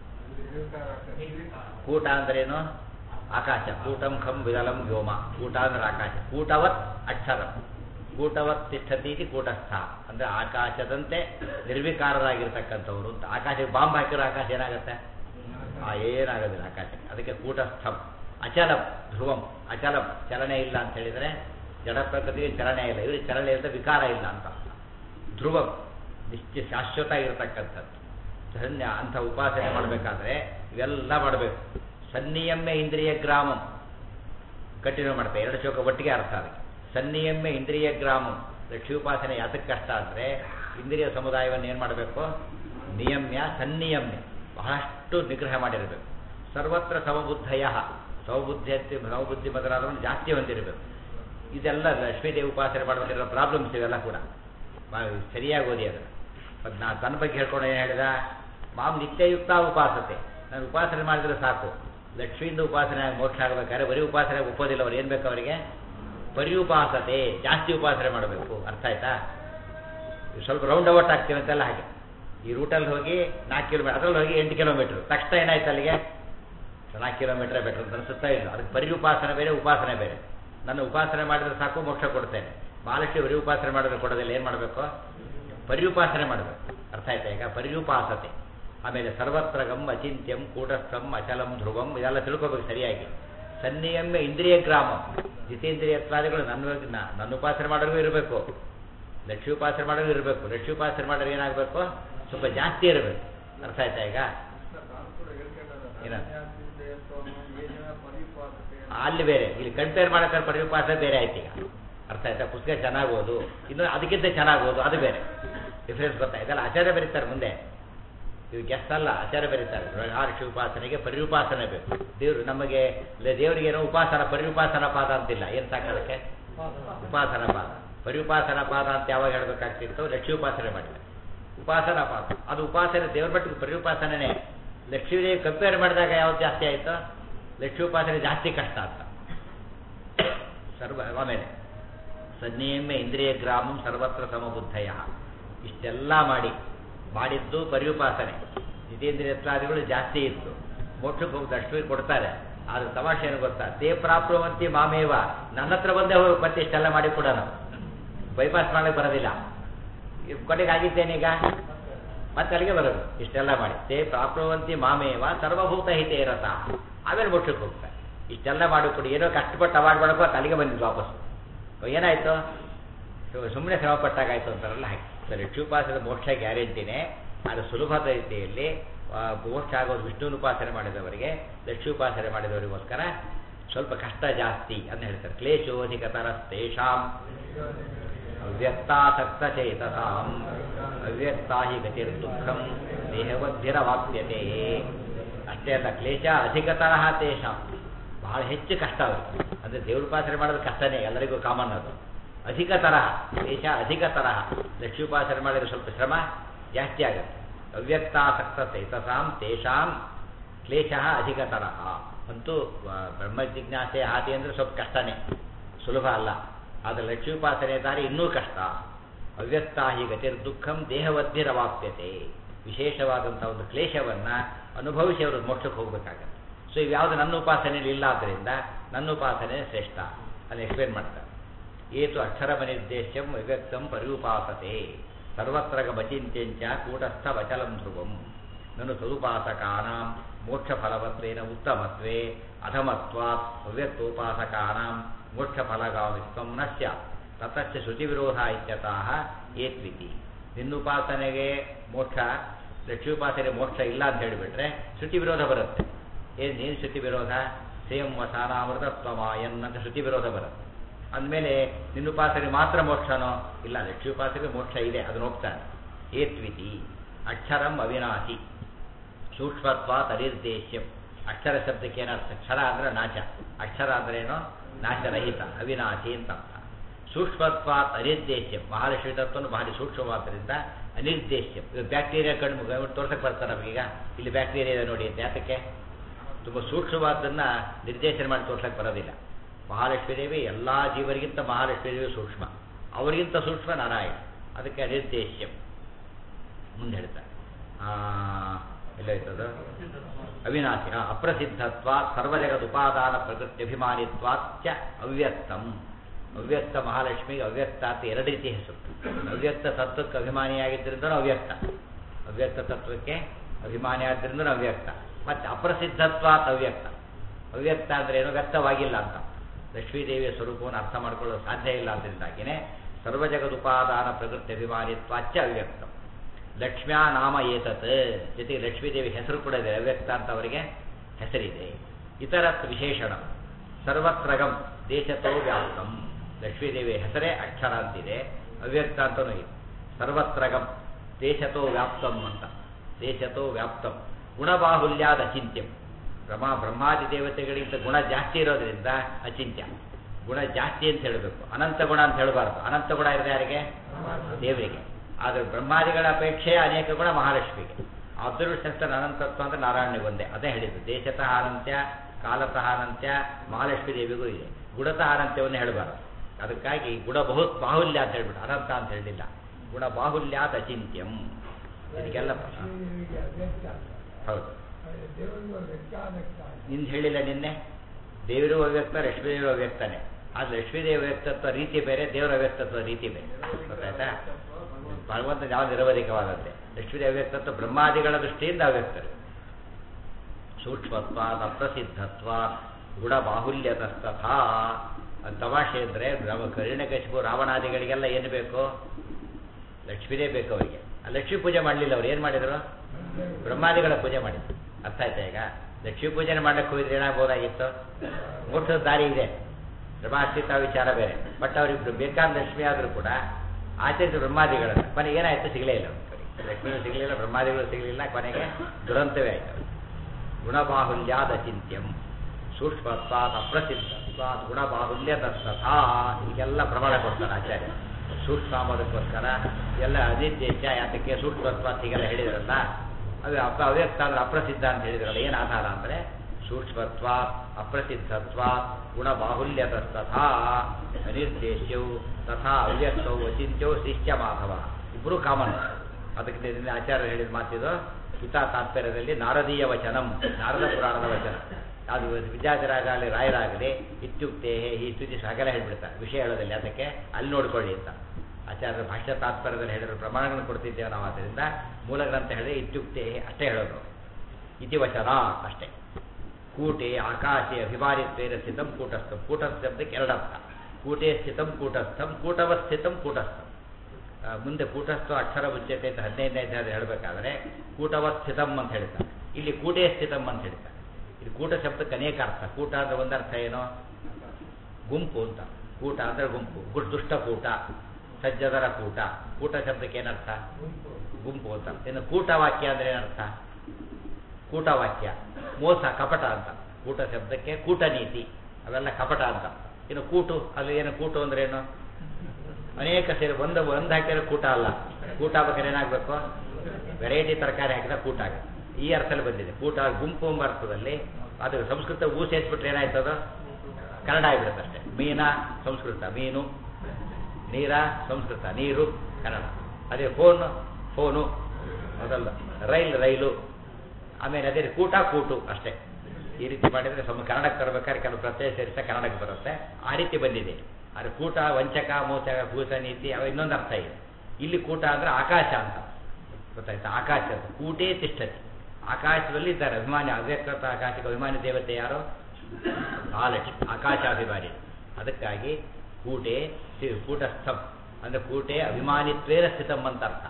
ಕೂಟ ಅಂದ್ರೇನು ಆಕಾಶ ಕೂಟಂ ಖಂ ವಿರಲಂ ವ್ಯೋಮ ಕೂಟ ಅಂದ್ರೆ ಆಕಾಶ ಕೂಟವತ್ ಅಕ್ಷರ ಕೂಟವತ್ ತಿಷ್ಠತಿ ಇತಿ ಕೂಟಸ್ಥ ಅಂದ್ರೆ ಆಕಾಶದಂತೆ ನಿರ್ವಿಕಾರರಾಗಿರ್ತಕ್ಕಂಥವ್ರು ಅಂತ ಆಕಾಶಕ್ಕೆ ಬಾಂಬ್ ಹಾಕಿರೋ ಆಕಾಶ ಏನಾಗುತ್ತೆ ಆ ಏನಾಗೋದಿಲ್ಲ ಆಕಾಶಕ್ಕೆ ಅದಕ್ಕೆ ಕೂಟಸ್ಥಂ ಅಚಲಂ ಧ್ರುವಂ ಅಚಲಂ ಚಲನೆ ಇಲ್ಲ ಅಂತ ಹೇಳಿದರೆ ಜಡ ಪ್ರಕೃತಿಗೆ ಚಲನೆ ಇಲ್ಲ ಇವರಿಗೆ ಚಲನೆ ಇಲ್ಲದೆ ವಿಕಾರ ಇಲ್ಲ ಅಂತ ಧ್ರುವಂ ನಿಶ್ಚಯ ಶಾಶ್ವತ ಆಗಿರತಕ್ಕಂಥದ್ದು ಧನ್ಯ ಅಂಥ ಉಪಾಸನೆ ಮಾಡಬೇಕಾದ್ರೆ ಇವೆಲ್ಲ ಮಾಡಬೇಕು ಸನ್ನಿಯಮ್ಮೆ ಇಂದ್ರಿಯ ಗ್ರಾಮಂ ಕಂಟಿನ್ಯೂ ಮಾಡ್ತಾರೆ ಎರಡು ಚೌಕ ಒಟ್ಟಿಗೆ ಅರ್ಥ ಅದಕ್ಕೆ ಸನ್ನಿಯಮ್ಮೆ ಇಂದ್ರಿಯ ಗ್ರಾಮಂ ಲಕ್ಷ್ಮೀ ಉಪಾಸನೆ ಯಾತಕ್ಕೆ ಕಷ್ಟ ಅಂದರೆ ಇಂದ್ರಿಯ ಸಮುದಾಯವನ್ನು ಏನು ಮಾಡಬೇಕು ನಿಯಮ್ಯ ಸನ್ನಿಯಮ್ಯ ಬಹಳಷ್ಟು ನಿಗ್ರಹ ಮಾಡಿರಬೇಕು ಸರ್ವತ್ರ ಸಮಬುದ್ಧಯ ಸೌಬುದ್ಧಿ ಸೌಬುದ್ಧಿ ಮತನಾದವನು ಜಾಸ್ತಿ ಹೊಂದಿರಬೇಕು ಇದೆಲ್ಲ ಲಕ್ಷ್ಮೀದೇವಿ ಉಪಾಸನೆ ಮಾಡುವಂತಿರೋ ಪ್ರಾಬ್ಲಮ್ಸ್ ಇವೆಲ್ಲ ಕೂಡ ಬಾ- ಸರಿಯಾಗಿ ಓದಿ ಅದನ್ನು ಮತ್ತು ನಾ ತನ್ನ ಬಗ್ಗೆ ಹೇಳ್ಕೊಂಡು ಏನು ಹೇಳಿದ ಮಾಮ್ ನಿತ್ಯಯುಕ್ತ ಉಪಾಸತೆ ನಾನು ಉಪಾಸನೆ ಮಾಡಿದ್ರೆ ಸಾಕು ಲಕ್ಷ್ಮಿಯಿಂದ ಉಪಾಸನೆ ಆಗಿ ಮೋಕ್ಷ ಆಗಬೇಕಾದ್ರೆ ಬರೀ ಉಪಾಸನೆ ಒಪ್ಪೋದಿಲ್ಲ ಅವ್ರು ಏನು ಬೇಕು ಅವರಿಗೆ ಪರಿಉಪಾಸತೆ ಜಾಸ್ತಿ ಉಪಾಸನೆ ಮಾಡಬೇಕು ಅರ್ಥ ಆಯ್ತಾ ಸ್ವಲ್ಪ ರೌಂಡ್ ಅಬೌಟ್ ಆಗ್ತೀವಿ ಅಂತೆಲ್ಲ ಹಾಗೆ ಈ ರೂಟಲ್ಲಿ ಹೋಗಿ ನಾಲ್ಕು ಕಿಲೋಮೀಟರ್ ಅದರಲ್ಲಿ ಹೋಗಿ ಎಂಟು ಕಿಲೋಮೀಟ್ರ್ ತಕ್ಷಣ ಏನಾಯ್ತು ಅಲ್ಲಿಗೆ ನಾಲ್ಕು ಕಿಲೋಮೀಟ್ರ್ ಬೆಟ್ರ್ ಅಂತ ಅನಿಸುತ್ತಾ ಇಲ್ಲ ಅದಕ್ಕೆ ಬರೀ ಉಪಾಸನೆ ಬೇರೆ ಉಪಾಸನೆ ಬೇರೆ ನನ್ನ ಉಪಾಸನೆ ಮಾಡಿದ್ರೆ ಸಾಕು ಮೋಕ್ಷ ಕೊಡ್ತೇನೆ ಮಹಾಲಕ್ಷ್ಮಿ ಬರೀ ಉಪಾಸನೆ ಮಾಡಿದ್ರೆ ಕೊಡೋದಿಲ್ಲ ಏನು ಮಾಡಬೇಕು ಪರಿಉಪಾಸನೆ ಮಾಡಬೇಕು ಅರ್ಥ ಆಯ್ತಾ ಈಗ ಪರಿಯುಪಾಸತೆ ಆಮೇಲೆ ಸರ್ವತ್ರಗಂ ಅಚಿಂತ್ಯಂ ಕೂಟಸ್ಥಂ ಅಚಲಂ ಧ್ರುವಂ ಇದೆಲ್ಲ ತಿಳ್ಕೊಬೇಕು ಸರಿಯಾಗಿ ಸನ್ನಿಯಮ್ಯ ಇಂದ್ರಿಯ ಗ್ರಾಮ ಜಿತೇಂದ್ರಿಯತ್ವಾದಿಗಳು ನನ್ನ ನ- ನನ್ನ ಉಪಾಸನೆ ಮಾಡೋರಿಗೂ ಇರಬೇಕು ಲಕ್ಷ್ಮಿ ಉಪಾಸನೆ ಮಾಡೋರು ಇರಬೇಕು ಲಕ್ಷ್ಮಿ ಉಪಾಸನೆ ಮಾಡೋರು ಏನಾಗಬೇಕು ಸ್ವಲ್ಪ ಜಾಸ್ತಿ ಇರಬೇಕು ಅರ್ಥ ಆಯ್ತಾ ಈಗ ಏನಂತ? ಅಲ್ಲಿ ಬೇರೆ ಇಲ್ಲಿ ಕಂಪೇರ್ ಮಾಡೋಕೆ ಪರಿಪಾಸ ಬೇರೆ ಆಯ್ತು ಈಗ ಅರ್ಥ ಆಯ್ತಾ ಪುಸ್ತಕ ಚೆನ್ನಾಗಿ ಓದು ಇನ್ನು ಅದಕ್ಕಿಂತ ಚೆನ್ನಾಗಿ ಓದು ಅದು ಬೇರೆ ಡಿಫ್ರೆನ್ಸ್ ಗೊತ್ತಾಯ್ತಲ್ಲ ಆಚಾರ್ಯ ಬರೀತಾರೆ ಮುಂದೆ ಇವು ಗೆಸ್ಟ್ ಅಲ್ಲ ಆಚಾರ್ಯ ಬರೀತಾರೆ ಮಹಾಲಕ್ಷ್ಮಿ ಉಪಾಸನೆಗೆ ಪರಿಉಪಾಸನೆ ಬೇಕು ದೇವರು ನಮಗೆ ಇಲ್ಲ ದೇವರಿಗೆ ಏನೋ ಉಪಾಸನ ಪರಿಉಪಾಸನ ಪಾದ ಅಂತಿಲ್ಲ ಏನು ಸಾಕೋದಕ್ಕೆ ಉಪಾಸನ ಪಾದ ಪರಿಉಪಾಸನ ಪಾದ ಅಂತ ಯಾವಾಗ ಹೇಳ್ಬೇಕಾಗ್ತಿತ್ತು ಲಕ್ಷ್ಮಿ ಉಪಾಸನೆ ಮಾಡಿದೆ ಉಪಾಸನಾ ಪಾದ ಅದು ಉಪಾಸನೆ ದೇವ್ರ ಮಟ್ಟಿಗೆ ಪರಿಉಪಾಸನೆ ಲಕ್ಷ್ಮೀದೇವಿ ಕಂಪೇರ್ ಮಾಡಿದಾಗ ಯಾವ್ದು ಜಾಸ್ತಿ ಆಯಿತು ಲಕ್ಷ್ಮಿ ಉಪಾಸನೆ ಜಾಸ್ತಿ ಕಷ್ಟ ಅಂತ ಸರ್ವ ಆಮೇಲೆ ಸನ್ನಿಯಮ್ಯ ಇಂದ್ರಿಯ ಗ್ರಾಮಂ ಸರ್ವತ್ರ ಸಮಬುದ್ಧಯ ಇಷ್ಟೆಲ್ಲ ಮಾಡಿ ಮಾಡಿದ್ದು ಪರಿಉಪಾಸನೆ ಜಿತೇಂದ್ರಿಯತ್ವಾದಿಗಳು ಜಾಸ್ತಿ ಇತ್ತು ಮೋಕ್ಷಕ್ಕೆ ಹೋಗಿ ಲಕ್ಷ್ಮಿ ಕೊಡ್ತಾರೆ ಆದ್ರೆ ತಮಾಷೆ ಏನು ಗೊತ್ತಾ ತೇ ಪ್ರಾಪ್ನುವಂತಿ ಮಾಮೇವ ನನ್ನ ಹತ್ರ ಬಂದೇ ಹೋಗಿ ಮತ್ತೆ ಇಷ್ಟೆಲ್ಲ ಮಾಡಿ ಕೊಡೋಣ ಬೈಪಾಸ್ ಮಾಡಕ್ಕೆ ಬರೋದಿಲ್ಲ ಈ ಕೊನೆಗೆ ಆಗಿದ್ದೇನೀಗ ಮತ್ತೆ ಅಲ್ಲಿಗೆ ಬರೋದು ಇಷ್ಟೆಲ್ಲ ಮಾಡಿ ತೇ ಪ್ರಾಪ್ನುವಂತಿ ಮಾಮೇವ ಸರ್ವಭೂತ ಹಿತೇ ರಥ ಆಮೇಲೆ ಮೋಕ್ಷಕ್ಕೆ ಹೋಗ್ತಾರೆ ಇಷ್ಟೆಲ್ಲ ಮಾಡಿ ಕೊಡಿ ಏನೋ ಕಷ್ಟಪಟ್ಟು ಅವಾರ್ಡ್ ಮಾಡಬೇಕು ಅಂತ ಅಲ್ಲಿಗೆ ಬಂದಿದ್ದು ವಾಪಸ್ ಏನಾಯ್ತು ಸುಮ್ಮನೆ ಶ್ರಮ ಪಟ್ಟಾಗಾಯ್ತು ಅಂತಾರಲ್ಲ ಹಾಗೆ ಸೊ ಲಕ್ಷ್ಮೀಪಾಸದ ಮೋಕ್ಷ ಗ್ಯಾರಂಟಿನೇ ಅದು ಸುಲಭ ರೀತಿಯಲ್ಲಿ ಆ, ಮೋಕ್ಷ ಆಗೋದು ವಿಷ್ಣುವಿನ ಉಪಾಸನೆ ಮಾಡಿದವರಿಗೆ ಲಕ್ಷ್ಮೀಪಾಸನೆ ಮಾಡಿದವರಿಗೋಸ್ಕರ ಸ್ವಲ್ಪ ಕಷ್ಟ ಜಾಸ್ತಿ ಅಂತ ಹೇಳ್ತಾರೆ ಕ್ಲೇಶೋಧಿಕತರ ತೇಷಾಂ ಅವ್ಯಕ್ತಾಸಕ್ತ ಚೇತಸಾಂ ಅವ್ಯಕ್ತಾ ಹಿ ಗತಿರ್ದುಃಖಂ ದೇಹವದ್ಭಿರವಾಪ್ಯತೆ ಅಷ್ಟೇ ಅಲ್ಲ ಕ್ಲೇಶ ಅಧಿಕತರ ತೇಷಾಂ ಬಹಳ ಹೆಚ್ಚು ಕಷ್ಟ ಅವ್ರಿಗೆ ಅಂದರೆ ದೇವ್ರ ಉಪಾಸನೆ ಮಾಡೋದು ಕಷ್ಟನೇ ಎಲ್ಲರಿಗೂ ಕಾಮನ್ ಅದು ಅಧಿಕ ತರಹ ಕ್ಲೇಶ ಅಧಿಕ ತರಹ ಲಕ್ಷ್ಮೀಪಾಸನೆ ಮಾಡಿದ್ರೆ ಸ್ವಲ್ಪ ಶ್ರಮ ಜಾಸ್ತಿ ಆಗುತ್ತೆ ಅವ್ಯಕ್ತಾಸಕ್ತ ಚೇತಸಾಂ ತೇಷಾಂ ಕ್ಲೇಶ ಅಧಿಕ ತರಹ ಅಂತೂ ಆ, ಬ್ರಹ್ಮ ಜಿಜ್ಞಾಸೆ ಹಾದಿ ಅಂದರೆ ಸ್ವಲ್ಪ ಕಷ್ಟನೇ ಸುಲಭ ಅಲ್ಲ ಆದರೆ ಲಕ್ಷ್ಮೀಪಾಸನೆ ದಾರಿ ಇನ್ನೂ ಕಷ್ಟ ಅವ್ಯಕ್ತಾ ಹಿ ಗತಿರ್ದುಃಖಂ ದೇಹವದ್ಭಿರವಾಪ್ಯತೆ ವಿಶೇಷವಾದಂಥ ಒಂದು ಕ್ಲೇಶವನ್ನು ಅನುಭವಿಸಿ ಅವರು ಮೋಕ್ಷಕ್ಕೆ ಹೋಗಬೇಕಾಗತ್ತೆ ಸೊ ಇವ್ಯಾವುದು ನನ್ನ ಉಪಾಸನೆಯಲ್ಲಿ ಇಲ್ಲ ಆದ್ದರಿಂದ ನನ್ನ ಉಪಾಸನೆ ಶ್ರೇಷ್ಠ ಅಲ್ಲಿ ಎಕ್ಸ್ಪ್ಲೇನ್ ಮಾಡ್ತಾರೆ ಏತು ಅಕ್ಷರಮನಿರ್ದೇಶ್ಯಂ ಅವ್ಯಕ್ತಂ ಪರಿಉಪಾಸತೆ ಸರ್ವತ್ರ ಬಚಿಂತ್ಯಂಚ ಕೂಟಸ್ಥ ವಚಲಂ ಧ್ರುವಂ ನನು ತದುಪಾಸಕಾನಾಂ ಮೋಕ್ಷಫಲವತ್ವೇನ ಉತ್ತಮತ್ವೇ ಅಧಮತ್ವಾತ್ ಅವ್ಯಕ್ತೋಪಾಸಕಾನಾಂ ಮೋಕ್ಷಫಲಗಾಮಿತ್ವಂ ನ ಸ್ಯಾತ್ ತತಶ್ಚ ಶ್ರುತಿವಿರೋಧ ಇತ್ಯತಃ ಏತ್ವಿತಿ ನಿನ್ನುಪಾಸನೆಗೆ ಮೋಕ್ಷ ಲಕ್ಷ್ಮೀಪಾಸನೆ ಮೋಕ್ಷ ಇಲ್ಲ ಅಂತ ಹೇಳಿಬಿಟ್ರೆ ಶ್ರುತಿ ವಿರೋಧ ಬರುತ್ತೆ ಏನು ನೀನು ಶ್ರುತಿ ವಿರೋಧ ಸೇಮ್ ವಸಾನಾಮೃತತ್ವಮಾಯನ್ ಅಂತ ಶ್ರುತಿ ವಿರೋಧ ಬರುತ್ತೆ ಅಂದಮೇಲೆ ನಿನ್ನುಪಾಸನೆ ಮಾತ್ರ ಮೋಕ್ಷನೋ ಇಲ್ಲ ಲಕ್ಷ್ಮೀಪಾಸನೆ ಮೋಕ್ಷ ಇದೆ ಅದನ್ನ ಹೋಗ್ತಾನೆ ಏತ್ವಿತಿ ಅಕ್ಷರಂ ಅವಿನಾಶಿ ಸೂಕ್ಷ್ಮತ್ವ ತನಿರ್ದೇಶ್ಯಂ ಅಕ್ಷರ ಶಬ್ದಕ್ಕೆ ಏನರ್ಥ ಕ್ಷರ ಅಂದ್ರೆ ನಾಶ ಅಕ್ಷರ ಅಂದ್ರೇನು ನಾಶರಹಿತ ಅವಿನಾಶಿ ಅಂತ ಅರ್ಥ ಸೂಕ್ಷ್ಮತ್ವ ಅನಿರ್ದೇಶ್ಯಂ ಮಹಾಲಕ್ಷ್ಮಿ ತತ್ವನು ಭಾರಿ ಸೂಕ್ಷ್ಮವಾದ್ದರಿಂದ ಅನಿರ್ದೇಶ್ಯಂ ಇದು ಬ್ಯಾಕ್ಟೀರಿಯಾ ಕಣ್ಣು ತೋರ್ಸಕ್ಕೆ ಬರ್ತಾರೆ ನಮಗೀಗ ಇಲ್ಲಿ ಬ್ಯಾಕ್ಟೀರಿಯಾ ಇದೆ ನೋಡಿ ಅಂತ ಯಾತಕ್ಕೆ ತುಂಬ ಸೂಕ್ಷ್ಮವಾದ್ದನ್ನು ನಿರ್ದೇಶನ ಮಾಡಿ ತೋರ್ಸಕ್ಕೆ ಬರೋದಿಲ್ಲ ಮಹಾಲಕ್ಷ್ಮೀ ದೇವಿ ಎಲ್ಲ ಜೀವರಿಗಿಂತ ಮಹಾಲಕ್ಷ್ಮೀ ದೇವಿ ಸೂಕ್ಷ್ಮ ಅವರಿಗಿಂತ ಸೂಕ್ಷ್ಮ ನಾರಾಯಣ ಅದಕ್ಕೆ ಅನಿರ್ದೇಶ್ಯಂ ಮುಂದೆ ಹೇಳ್ತಾರೆ ಎಲ್ಲೋಯ್ತದು ಅವಿನಾಶಿ ಆ, ಅಪ್ರಸಿದ್ಧತ್ವ ಸರ್ವಜಗದ ಉಪಾದಾನ ಪ್ರಕೃತಿ ಅಭಿಮಾನಿತ್ವಾಚ್ಚ ಅವ್ಯಕ್ತಂ ಅವ್ಯಕ್ತ ಮಹಾಲಕ್ಷ್ಮಿಗೆ ಅವ್ಯಕ್ತ ಅಂತ ಎರಡು ರೀತಿ ಹೆಸರು ಅವ್ಯಕ್ತ ತತ್ವಕ್ಕೆ ಅಭಿಮಾನಿಯಾಗಿದ್ದರಿಂದ ಅವ್ಯಕ್ತ ಅವ್ಯಕ್ತ ತತ್ವಕ್ಕೆ ಅಭಿಮಾನಿ ಆದ್ದರಿಂದ ಅವ್ಯಕ್ತ ಮತ್ತೆ ಅಪ್ರಸಿದ್ಧತ್ವಾತ್ ಅವ್ಯಕ್ತ ಅವ್ಯಕ್ತ ಅಂದ್ರೆ ಏನು ವ್ಯಕ್ತವಾಗಿಲ್ಲ ಅಂತ ಲಕ್ಷ್ಮೀದೇವಿಯ ಸ್ವರೂಪವನ್ನು ಅರ್ಥ ಮಾಡ್ಕೊಳ್ಳೋದು ಸಾಧ್ಯ ಇಲ್ಲ ಅದರಿಂದಾಗಿನೇ ಸರ್ವಜಗದುಪಾದಾನ ಪ್ರಕೃತಿ ಅಭಿಮಾನಿತ್ವಾಚ್ಚ ಅವ್ಯಕ್ತ ಲಕ್ಷ್ಮ್ಯಾ ನಾಮ ಏತತ್ ಜೊತೆಗೆ ಲಕ್ಷ್ಮೀದೇವಿ ಹೆಸರು ಕೂಡ ಇದೆ ಅವ್ಯಕ್ತ ಅಂತ ಅವರಿಗೆ ಹೆಸರಿದೆ ಇತರತ್ ವಿಶೇಷಣ ಸರ್ವತ್ರಗಂ ದೇಶತೋ ವ್ಯಾಪ್ತಂ ಲಕ್ಷ್ಮೀದೇವಿಯ ಹೆಸರೇ ಅಕ್ಷರ ಅಂತಿದೆ ಅವ್ಯಕ್ತ ಅಂತನೂ ಇದೆ ಸರ್ವತ್ರಗಂ ದೇಶತೋ ವ್ಯಾಪ್ತಂ ಅಂತ ದೇಶತೋ ವ್ಯಾಪ್ತಂ ಗುಣಬಾಹುಲ್ಯಾದ ಚಿಂತ್ಯಂ ಬ್ರಹ್ಮ ಬ್ರಹ್ಮಾದಿ ದೇವತೆಗಳಿಗಿಂತ ಗುಣ ಜಾಸ್ತಿ ಇರೋದ್ರಿಂದ ಅಚಿಂತ್ಯ ಗುಣ ಜಾಸ್ತಿ ಅಂತ ಹೇಳಬೇಕು ಅನಂತ ಗುಣ ಅಂತ ಹೇಳಬಾರ್ದು ಅನಂತ ಗುಣ ಇರೋದು ಯಾರಿಗೆ ದೇವರಿಗೆ ಆದರೆ ಬ್ರಹ್ಮಾದಿಗಳ ಅಪೇಕ್ಷೆ ಅನೇಕ ಗುಣ ಮಹಾಲಕ್ಷ್ಮಿಗೆ ಅಬ್ದುಲ್ ಅನಂತತ್ವ ಅಂದ್ರೆ ನಾರಾಯಣಿಗೆ ಒಂದೇ ಅದೇ ಹೇಳಿದ್ದು ದೇಶತಃ ಅನಂತ್ಯ ಕಾಲತಃ ಅನಂತ್ಯ ಮಹಾಲಕ್ಷ್ಮಿ ದೇವಿಗೂ ಇದೆ ಗುಣತಃ ಅನಂತ್ಯವನ್ನು ಹೇಳಬಾರದು ಅದಕ್ಕಾಗಿ ಗುಣ ಬಹು ಬಾಹುಲ್ಯ ಅಂತ ಹೇಳ್ಬಿಟ್ಟು ಅನಂತ ಅಂತ ಹೇಳಲಿಲ್ಲ ಗುಣ ಬಾಹುಲ್ಯಾತ್ ಅಚಿಂತ್ಯಂ ಇದಕ್ಕೆಲ್ಲ ಲಕ್ಷ್ಮೀದೇವಿಗೆ ಅವ್ಯಕ್ತ ಅಲ್ಲ. ಹೌದು ಆದರೆ ದೇವರಿಗೂ ವ್ಯಕ್ತ ಅವ್ಯಕ್ತ ಅಲ್ಲ. ನಿಂದು ಹೇಳಿಲ್ಲ ನಿನ್ನೆ ದೇವರು ಅವ್ಯಕ್ತ ಲಕ್ಷ್ಮೀದೇವಿ ಅವ್ಯಕ್ತನೇ ಆದ್ರೆ ಲಕ್ಷ್ಮೀದೇವಿ ಅವ್ಯಕ್ತತ್ವ ರೀತಿ ಬೇರೆ ದೇವರ ಅವ್ಯಕ್ತತ್ವ ರೀತಿ ಬೇರೆ ಗೊತ್ತಾಯ್ತಾ ಭಗವಂತ ಯಾವ ನಿರವಧಿಕವಾದಂತೆ ಲಕ್ಷ್ಮೀದೇವಿ ಅವ್ಯಕ್ತತ್ವ ಬ್ರಹ್ಮಾದಿಗಳ ದೃಷ್ಟಿಯಿಂದ ಅವ್ಯಕ್ತರು ಸೂಕ್ಷ್ಮತ್ವ ಅಪ್ರಸಿದ್ಧತ್ವ ಗುಣ ಬಾಹುಲ್ಯತಸ್ತಥಾ ಅದು ತಮಾಷೆ ಅಂದರೆ ನಮ್ಮ ಕರುಣಕಶಿಪು ರಾವಣಾದಿಗಳಿಗೆಲ್ಲ ಏನು ಬೇಕು ಲಕ್ಷ್ಮೀದೇ ಬೇಕು ಅವರಿಗೆ ಆ ಲಕ್ಷ್ಮೀ ಪೂಜೆ ಮಾಡಲಿಲ್ಲ ಅವ್ರು ಏನು ಮಾಡಿದರು ಬ್ರಹ್ಮಾದಿಗಳ ಪೂಜೆ ಮಾಡಿದ್ರು ಅರ್ಥ ಆಯ್ತಾ ಈಗ ಲಕ್ಷ್ಮೀ ಪೂಜೆನ ಮಾಡಕ್ಕೆ ಹೋಗಿದ್ರೆ ಏನಾಗ್ಬೋದಾಗಿತ್ತು ಮೋಕ್ಷದ ದಾರಿ ಇದೆ ಬ್ರಹ್ಮಾಸ್ತಿತ್ವ ವಿಚಾರ ಬೇರೆ ಬಟ್ ಅವ್ರಿಗೆ ಬೇಕಾದ ಲಕ್ಷ್ಮಿ ಆದರೂ ಕೂಡ ಆಚರಿಸಿದ ಬ್ರಹ್ಮಾದಿಗಳನ್ನು ಕೊನೆಗೆ ಏನಾಯ್ತು ಸಿಗಲೇ ಇಲ್ಲ ಅವ್ರಿಗೆ ಲಕ್ಷ್ಮೀ ಸಿಗಲಿಲ್ಲ ಬ್ರಹ್ಮಾದಿಗಳು ಸಿಗಲಿಲ್ಲ ಕೊನೆಗೆ ದುರಂತವೇ ಆಯ್ತು ಗುಣಬಾಹುಲ್ಯಾದ ಚಿಂತ್ಯಂ ಸೂಕ್ಷ್ಮತ್ವಾತ್ ಅಪ್ರಸಿದ್ಧತ್ವಾತ್ ಗುಣಬಾಹುಲ್ಯತಸ್ತಥಾ ಹೀಗೆಲ್ಲ ಪ್ರಮಾಣ ಕೊಡ್ತಾರೆ ಆಚಾರ್ಯ ಸೂಕ್ಷ್ಮ ಮಾಡೋದಕ್ಕೋಸ್ಕರ ಎಲ್ಲ ಅನಿತ್ಯೇಚ್ಛ ಯಾತಕ್ಕೆ ಸೂಕ್ಷ್ಮತ್ವಾತ್ ಹೀಗೆಲ್ಲ ಹೇಳಿದ್ರಲ್ಲ ಅದು ಅಪ ಅವ್ಯಕ್ತ ಅಂದ್ರೆ ಅಪ್ರಸಿದ್ಧ ಅಂತ ಹೇಳಿದ್ರಲ್ಲ ಏನು ಆಧಾರ ಅಂದರೆ ಸೂಕ್ಷ್ಮತ್ವ ಅಪ್ರಸಿದ್ಧತ್ವ ಗುಣಬಾಹುಲ್ಯತಸ್ತಥಾ ಅನಿರ್ದೇಶ್ಯವು ತಥಾ ಅವ್ಯಕ್ತವು ಅಚಿಂತ್ಯವು ಶಿಷ್ಯ ಮಾಧವ ಇಬ್ಬರು ಕಾಮನ್ ಅದಕ್ಕೆ ಇದರಿಂದ ಆಚಾರ್ಯ ಹೇಳಿದ ಮಾತಿದು ಗೀತಾ ತಾತ್ಪರ್ಯದಲ್ಲಿ ನಾರದೀಯ ವಚನಂ ನಾರದ ಪುರಾಣದ ವಚನ ಅದು ವಿದ್ಯಾಧರಾಗಲಿ ರಾಯರಾಗಲಿ ಇತ್ಯುಕ್ತೆ ಈ ತುದಿ ಸಗಲ ಹೇಳ್ಬಿಡ್ತಾರೆ ವಿಷಯ ಹೇಳೋದಿಲ್ಲ ಅದಕ್ಕೆ ಅಲ್ಲಿ ನೋಡ್ಕೊಳ್ಳಿ ಅಂತ ಆಚಾರ್ಯ ಭಾಷ್ಯ ತಾತ್ಪರ್ಯದಲ್ಲಿ ಹೇಳಿರೋ ಪ್ರಮಾಣಗಳನ್ನು ಕೊಡ್ತಿದ್ದೇವೆ ನಾವು ಆದ್ದರಿಂದ ಮೂಲ ಗ್ರಂಥ ಹೇಳಿದ್ರೆ ಇತ್ಯುಕ್ತೆ ಅಷ್ಟೇ ಹೇಳೋದು ಇತಿ ವಚನ ಅಷ್ಟೇ ಕೂಟೆ ಆಕಾಶೆ ಅಭಿಮಾನಿತ್ವೇನ ಸ್ಥಿತಂ ಕೂಟಸ್ಥಂ ಕೂಟಸ್ಥ ಶಬ್ದಕ್ಕೆ ಎರಡರ್ಥ ಕೂಟೆ ಸ್ಥಿತಂ ಕೂಟಸ್ಥಂ ಕೂಟವಸ್ಥಿತಂ ಕೂಟಸ್ಥಂ ಆ, ಮುಂದೆ ಕೂಟಸ್ಥ ಅಕ್ಷರ ಉಚ್ಯತೆ ಅಂತ ಹದಿನೈದನೇ ಅಧ್ಯಾಯ ಹೇಳಬೇಕಾದ್ರೆ ಕೂಟವಸ್ಥಿತಂ ಅಂತ ಹೇಳ್ತಾರೆ ಇಲ್ಲಿ ಕೂಟೇ ಸ್ಥಿತಂ ಅಂತ ಹೇಳ್ತಾರೆ ಇದು ಕೂಟ ಶಬ್ದಕ್ಕೆ ಅನೇಕ ಅರ್ಥ ಕೂಟ ಅಂದ್ರೆ ಒಂದರ್ಥ ಏನು ಗುಂಪು ಅಂತ ಕೂಟ ಅಂದ್ರೆ ಗುಂಪು ಗು- ದುಷ್ಟ ಕೂಟ ಸಜ್ಜದರ ಕೂಟ ಕೂಟ ಶಬ್ದಕ್ಕೆ ಏನರ್ಥ ಗುಂಪು ಅಂತ ಇನ್ನು ಕೂಟವಾಕ್ಯ ಅಂದ್ರೆ ಏನರ್ಥ ಕೂಟವಾಕ್ಯ ಮೋಸ ಕಪಟ ಅಂತ ಕೂಟ ಶಬ್ದಕ್ಕೆ ಕೂಟನೀತಿ ಅವೆಲ್ಲ ಕಪಟ ಅಂತ ಇನ್ನು ಕೂಟು ಅಲ್ಲಿ ಏನು ಕೂಟು ಅಂದ್ರೆ ಏನು ಅನೇಕ ಸೇರಿ ಒಂದು ಒಂದು ಹಾಕಿದ್ರೆ ಕೂಟ ಅಲ್ಲ ಕೂಟ ಬೇಕಾದ್ರೆ ಏನಾಗಬೇಕು ವೆರೈಟಿ ತರಕಾರಿ ಹಾಕಿದ್ರೆ ಕೂಟ ಆಗುತ್ತೆ ಈ ಅರ್ಥದಲ್ಲಿ ಬಂದಿದೆ ಕೂಟ ಗುಂಪು ಎಂಬ ಅರ್ಥದಲ್ಲಿ ಅದು ಸಂಸ್ಕೃತ ಊ ಸೇರಿಸ್ಬಿಟ್ರೆ ಏನಾಯ್ತದು ಕನ್ನಡ ಆಗಿಬಿಡುತ್ತೆ ಅಷ್ಟೇ ಮೀನ ಸಂಸ್ಕೃತ ಮೀನು ನೀರ ಸಂಸ್ಕೃತ ನೀರು ಕನ್ನಡ ಅದೇ ಫೋನ್ ಫೋನು ಅದಲ್ಲ ರೈಲ್ ರೈಲು ಆಮೇಲೆ ಅದೇ ಕೂಟ ಕೂಟು ಅಷ್ಟೇ ಈ ರೀತಿ ಮಾಡಿದರೆ ಸಮ ಕನ್ನಡಕ್ಕೆ ತರಬೇಕಾದ್ರೆ ಕೆಲವು ಪ್ರತ್ಯಯ ಸೇರಿಸ ಕನ್ನಡಕ್ಕೆ ಬರುತ್ತೆ ಆ ರೀತಿ ಬಂದಿದೆ ಆದರೆ ಕೂಟ ವಂಚಕ ಮೋಚಕ ಭೂತ ನೀತಿ ಅವ ಇನ್ನೊಂದು ಅರ್ಥ ಇದೆ ಇಲ್ಲಿ ಕೂಟ ಅಂದ್ರೆ ಆಕಾಶ ಅಂತ ಗೊತ್ತಾಯ್ತಾ ಆಕಾಶ ಅಂತ ಕೂಟೇ ತಿಷ್ಠತಿ ಆಕಾಶದಲ್ಲಿ ಇದ್ದಾರೆ ಅಭಿಮಾನಿ ಅವ್ಯಕ್ತ ಆಕಾಶಕ್ಕೆ ಅಭಿಮಾನಿ ದೇವತೆ ಯಾರು ಮಹಾಲಕ್ಷ್ಮಿ ಆಕಾಶಾಭಿಮಾನಿ ಅದಕ್ಕಾಗಿ ಕೂಟೆ ಸ್ಥಿ- ಕೂಟಸ್ಥಂ ಅಂದ್ರೆ ಕೂಟೆ ಅಭಿಮಾನಿತ್ವೇನ ಸ್ಥಿತಂ ಅಂತ ಅರ್ಥ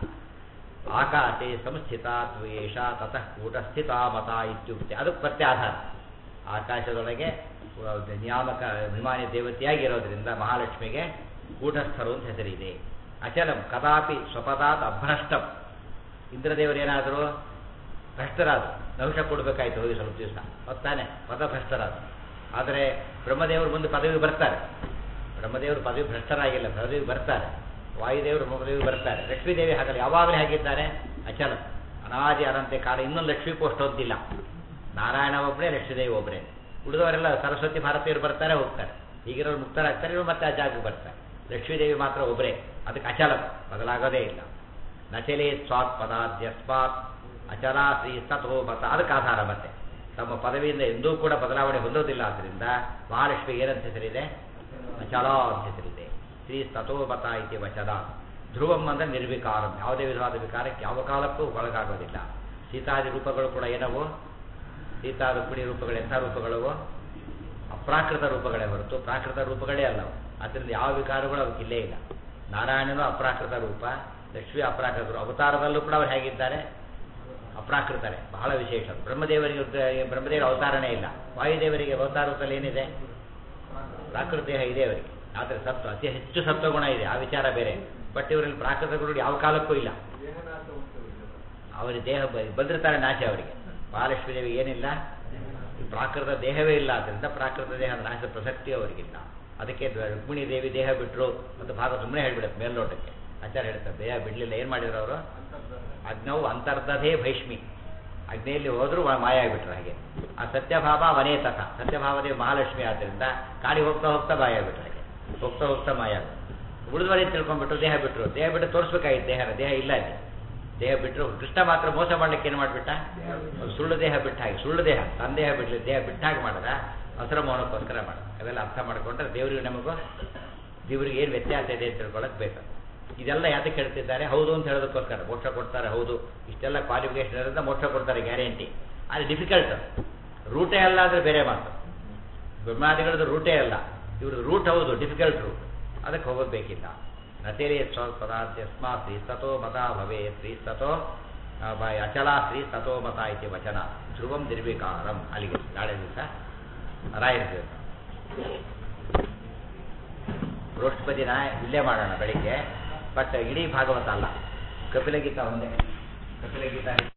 ಆಕಾಶೆ ಸಂಸ್ಥಿತ ತ್ವೇಷ ತತಃ ಕೂಟಸ್ಥಿತ ಮತ ಇತ್ಯುಕ್ತೆ ಅದು ಪ್ರತ್ಯಾಧಾರ ಆಕಾಶದೊಳಗೆ ಆ, ನಿಯಾಮಕ ಅಭಿಮಾನಿ ದೇವತೆಯಾಗಿರೋದ್ರಿಂದ ಮಹಾಲಕ್ಷ್ಮಿಗೆ ಕೂಟಸ್ಥರು ಅಂತ ಹೆಸರಿದೆ ಅಚಲಂ ಕದಾಪಿ ಸ್ವಪದಾತ್ ಅಭ್ರಷ್ಟಂ ಇಂದ್ರದೇವರೇನಾದರೂ ಭ್ರಷ್ಟರಾದರು ನಹುಷ ಕೊಡಬೇಕಾಯ್ತು ಹೋಗಿ ಸ್ವಲ್ಪ ದಿವಸ ಹೊತ್ತಾನೆ ಪದಭ್ರಷ್ಟರಾದರು ಆದರೆ ಬ್ರಹ್ಮದೇವರು ಮುಂದೆ ಪದವಿ ಬರ್ತಾರೆ ಬ್ರಹ್ಮದೇವರು ಪದವಿ ಭ್ರಷ್ಟರಾಗಿಲ್ಲ ಪದವಿ ಬರ್ತಾರೆ ವಾಯುದೇವರು ಬ್ರಹ್ಮದೇವಿ ಬರ್ತಾರೆ ಲಕ್ಷ್ಮೀದೇವಿ ಹಾಗಲ್ಲ ಯಾವಾಗಲೇ ಹಾಗಿದ್ದಾರೆ ಅಚಲ ಅನಾದಿ ಅನಂತೆ ಕಾಲ ಇನ್ನೊಂದು ಲಕ್ಷ್ಮೀ ಪೋಸ್ಟ್ ಹೊಂದಿಲ್ಲ ನಾರಾಯಣ ಒಬ್ಬರೇ ಲಕ್ಷ್ಮೀದೇವಿ ಒಬ್ಬರೇ ಉಳಿದವರೆಲ್ಲ ಸರಸ್ವತಿ ಭಾರತೀಯರು ಬರ್ತಾರೆ ಹೋಗ್ತಾರೆ ಈಗಿರೋರು ಮುಕ್ತರಾಗ್ತಾರೆ ಇವರು ಮತ್ತೆ ಆ ಜಾಗಕ್ಕೆ ಬರ್ತಾರೆ ಲಕ್ಷ್ಮೀದೇವಿ ಮಾತ್ರ ಒಬ್ಬರೇ ಅದಕ್ಕೆ ಅಚಲ ಬದಲಾಗೋದೇ ಇಲ್ಲ ನಚಲೇ ಸ್ವಾತ್ ಪದಾದ್ಯಸ್ಮಾತ್ ಅಚಲ ಶ್ರೀ ತಥೋ ಮತ ಅದಕ್ಕೆ ಆಧಾರ ಮತ್ತೆ ತಮ್ಮ ಪದವಿಯಿಂದ ಎಂದೂ ಕೂಡ ಬದಲಾವಣೆ ಹೊಂದೋದಿಲ್ಲ ಆದ್ದರಿಂದ ಮಹಾಲಕ್ಷ್ಮಿಗೆ ಏನಂತ ಹೆಸರಿದೆ ಅಚಲ ಅಂತ ಹೆಸರಿದೆ ಶ್ರೀ ತಥೋಮತ ಇತಿ ವಚನ ಧ್ರುವಂ ಅಂದರೆ ನಿರ್ವಿಕಾರಂ ಯಾವುದೇ ವಿಧವಾದ ವಿಕಾರಕ್ಕೆ ಯಾವ ಕಾಲಕ್ಕೂ ಒಳಗಾಗೋದಿಲ್ಲ ಸೀತಾದಿ ರೂಪಗಳು ಕೂಡ ಏನವು ಸೀತಾ ರುಕ್ಮಿಣಿ ರೂಪಗಳು ಎಂಥ ರೂಪಗಳವು ಅಪ್ರಾಕೃತ ರೂಪಗಳೇ ಹೊರತು ಪ್ರಾಕೃತ ರೂಪಗಳೇ ಅಲ್ಲವು ಅದರಿಂದ ಯಾವ ವಿಕಾರಗಳು ಅವಕ್ಕೆ ಇಲ್ಲೇ ಇಲ್ಲ ನಾರಾಯಣನು ಅಪ್ರಾಕೃತ ರೂಪ ಲಕ್ಷ್ಮಿ ಅಪ್ರಾಕೃತ ರೂಪ. ಅವತಾರದಲ್ಲೂ ಕೂಡ ಅವ್ರು ಹೇಗಿದ್ದಾರೆ ಅಪ್ರಾಕೃತರೇ ಬಹಳ ವಿಶೇಷ ಬ್ರಹ್ಮದೇವರಿಗೆ ಉದ್ದ- ಬ್ರಹ್ಮದೇವರ ಅವತಾರನೇ ಇಲ್ಲ ವಾಯುದೇವರಿಗೆ ಅವತಾರ ರೂಪದಲ್ಲಿ ಏನಿದೆ ಪ್ರಾಕೃತ ದೇಹ ಇದೆ ಅವರಿಗೆ ಆದರೆ ಸತ್ವ ಅತಿ ಹೆಚ್ಚು ಸತ್ವಗುಣ ಇದೆ ಆ ವಿಚಾರ ಬೇರೆ ಬಟ್ ಇವರಲ್ಲಿ ಪ್ರಾಕೃತ ಗುಣ ಯಾವ ಕಾಲಕ್ಕೂ ಇಲ್ಲ ಅವರ ದೇಹ ಬ- ಬಂದಿರ್ತಾರೆ ನಾಶ ಅವರಿಗೆ ಮಹಾಲಕ್ಷ್ಮೀ ದೇವಿ ಏನಿಲ್ಲ ಈ ಪ್ರಾಕೃತ ದೇಹವೇ ಇಲ್ಲ ಆದ್ದರಿಂದ ಪ್ರಾಕೃತ ದೇಹ ನಾಶದ ಪ್ರಸಕ್ತಿ ಅವರಿಗಿಲ್ಲ ಅದಕ್ಕೆ ದ- ರುಕ್ಮಿಣಿ ದೇವಿ ದೇಹ ಬಿಟ್ಟರು ಮತ್ತು ಭಾಗ ಸುಮ್ಮನೆ ಹೇಳ್ಬಿಡುತ್ತೆ ಮೇಲ್ನೋಟಕ್ಕೆ ಆಚಾರ್ಯ ಹೇಳ್ತಾರೆ ದೇಹ ಬಿಡಲಿಲ್ಲ ಏನು ಮಾಡಿದ್ರು ಅವರು ಅಗ್ನವು ಅಂತರ್ಧೇ ಭೈಷ್ಮಿ ಅಗ್ನಿಯಲ್ಲಿ ಹೋದರೂ ಮಾಯ ಆಗಿಬಿಟ್ರು ಹಾಗೆ ಆ ಸತ್ಯಭಾವ ವನೇ ತಥ ಸತ್ಯಭಾವದೇವಿ ಮಹಾಲಕ್ಷ್ಮಿ ಆದ್ದರಿಂದ ಕಾಡಿ ಹೋಗ್ತಾ ಹೋಗ್ತಾ ಮಾಯ ಆಗಿಬಿಟ್ರು ಹಾಗೆ ಹೋಗ್ತಾ ಹೋಗ್ತಾ ಮಾಯ ಉಳಿದವರೆ ತಿಳ್ಕೊಂಡ್ಬಿಟ್ರು ದೇಹ ಬಿಟ್ಟರು ದೇಹ ಬಿಟ್ಟು ತೋರಿಸ್ಬೇಕಾಗಿತ್ತು ದೇಹನ ದೇಹ ಇಲ್ಲ ಅಲ್ಲಿ ದೇಹ ಬಿಟ್ಟರು ಕೃಷ್ಣ ಮಾತ್ರ ಮೋಸ ಮಾಡ್ಲಿಕ್ಕೆ ಏನು ಮಾಡಿಬಿಟ್ಟ ಒಂದು ಸುಳ್ಳು ದೇಹ ಬಿಟ್ಟ ಹಾಗೆ ಸುಳ್ಳು ದೇಹ ತನ್ನ ದೇಹ ಬಿಡಲಿ ದೇಹ ಬಿಟ್ಟ ಹಾಗೆ ಮಾಡದ ಅವಸರ ಮೌನಕ್ಕೋಸ್ಕರ ಮಾಡ ಅವೆಲ್ಲ ಅರ್ಥ ಮಾಡ್ಕೊಂಡ್ರೆ ದೇವರಿಗೆ ನಮಗೂ ದೇವರಿಗೆ ಏನು ವ್ಯತ್ಯಾಸ ಇದೆ ಅಂತ ತಿಳ್ಕೊಳ್ಳೋಕೆ ಬೇಕು ಇದೆಲ್ಲ ಯಾತಕ್ಕೆ ಹೇಳ್ತಿದ್ದಾರೆ ಹೌದು ಅಂತ ಹೇಳೋದಕ್ಕೋಸ್ಕರ ಮೋಕ್ಷ ಕೊಡ್ತಾರೆ ಹೌದು ಇಷ್ಟೆಲ್ಲ ಕ್ವಾಲಿಫಿಕೇಶನ್ ಇರೋದ್ರಿಂದ ಮೋಕ್ಷ ಕೊಡ್ತಾರೆ ಗ್ಯಾರಂಟಿ ಆದರೆ ಡಿಫಿಕಲ್ಟ್ ರೂಟೇ ಅಲ್ಲ ಅಂದರೆ ಬೇರೆ ಮಾತು ಬ್ರಹ್ಮಾದಿಗಳದ್ದು ರೂಟೇ ಅಲ್ಲ ಇವ್ರದ್ದು ರೂಟ್ ಹೌದು ಡಿಫಿಕಲ್ಟ್ ರೂಟ್ ಅದಕ್ಕೆ ಹೋಗೋದು ಬೇಕಿಲ್ಲ ನತೇರಿ ಸ್ವಪದಾದ್ಯಸ್ಮಾ ಶ್ರೀ ಸತೋ ಮತ ಭವೇ ಶ್ರೀ ಸತೋ ಆ, ಬ- ಅಚಲ ಶ್ರೀ ಸತೋ ಮತ ಇತಿ ವಚನ ಧ್ರುವಂ ನಿರ್ವಿಕಾರಂ ಅಲ್ಲಿಗೆ ನಾಳೆ ದಿವಸ ರಾಯರು ಬೃಹಸ್ಪತಿನ ಇಲ್ಲೇ ಮಾಡೋಣ ಬೆಳಿಗ್ಗೆ ಬಟ್ ಇಡೀ ಭಾಗವತ ಅಲ್ಲ ಕಪಿಲ ಗೀತಾ ಒಂದೇ ಕಪಿಲ ಗೀತಾ